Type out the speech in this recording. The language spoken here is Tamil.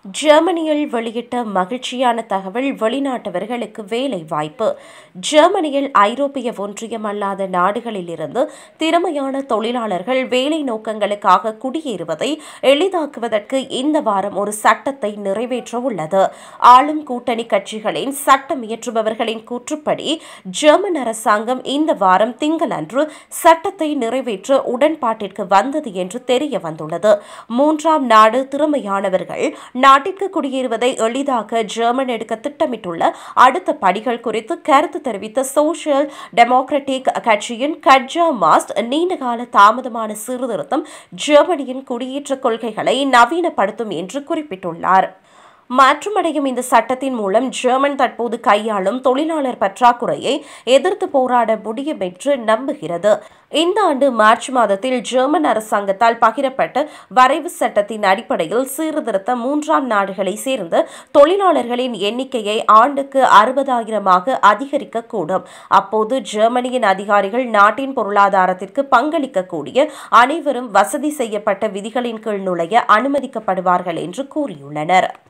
ஜெர்மனியில் வெளியிட்ட மகிழ்ச்சியான தகவல் வெளிநாட்டவர்களுக்கு வேலை வாய்ப்பு ஜெர்மனியில் ஐரோப்பிய ஒன்றியம் அல்லாத நாடுகளிலிருந்து திறமையான தொழிலாளர்கள் வேலை நோக்கங்களுக்காக குடியேறுவதை எளிதாக்குவதற்கு இந்த வாரம் ஒரு சட்டத்தை நிறைவேற்ற உள்ளது ஆளும் கூட்டணி கட்சிகளின் சட்டம் இயற்றுபவர்களின் கூற்றுப்படி ஜெர்மன் அரசாங்கம் இந்த வாரம் திங்களன்று சட்டத்தை நிறைவேற்ற உடன்பாட்டிற்கு வந்தது என்று தெரிய வந்துள்ளது மூன்றாம் நாடு திறமையானவர்கள் நாட்டிற்கு குடியேறுவதை எளிதாக்க ஜெர்மன் எடுக்க திட்டமிட்டுள்ள அடுத்த படிகள் குறித்து கருத்து தெரிவித்த சோசியல் டெமோக்ராட்டிக் கட்சியின் கட்ஜா மாஸ்ட் நீண்டகால தாமதமான சீர்திருத்தம் ஜெர்மனியின் குடியேற்ற கொள்கைகளை நவீனப்படுத்தும் என்று குறிப்பிட்டுள்ளார் மாற்றமடையும் இந்த சட்டத்தின் மூலம் ஜெர்மன் தற்போது கையாளும் தொழிலாளர் பற்றாக்குறையை எதிர்த்து போராட முடியும் என்று நம்புகிறது இந்த ஆண்டு மார்ச் மாதத்தில் ஜெர்மன் அரசாங்கத்தால் பகிரப்பட்ட வரைவு சட்டத்தின் அடிப்படையில் சீர்திருத்த மூன்றாம் நாடுகளை சேர்ந்த தொழிலாளர்களின் எண்ணிக்கையை ஆண்டுக்கு அறுபதாயிரமாக அதிகரிக்கக்கூடும் அப்போது ஜெர்மனியின் அதிகாரிகள் நாட்டின் பொருளாதாரத்திற்கு பங்களிக்கக்கூடிய அனைவரும் வசதி செய்யப்பட்ட விதிகளின் கீழ் நுழைய அனுமதிக்கப்படுவார்கள் என்று கூறியுள்ளனர்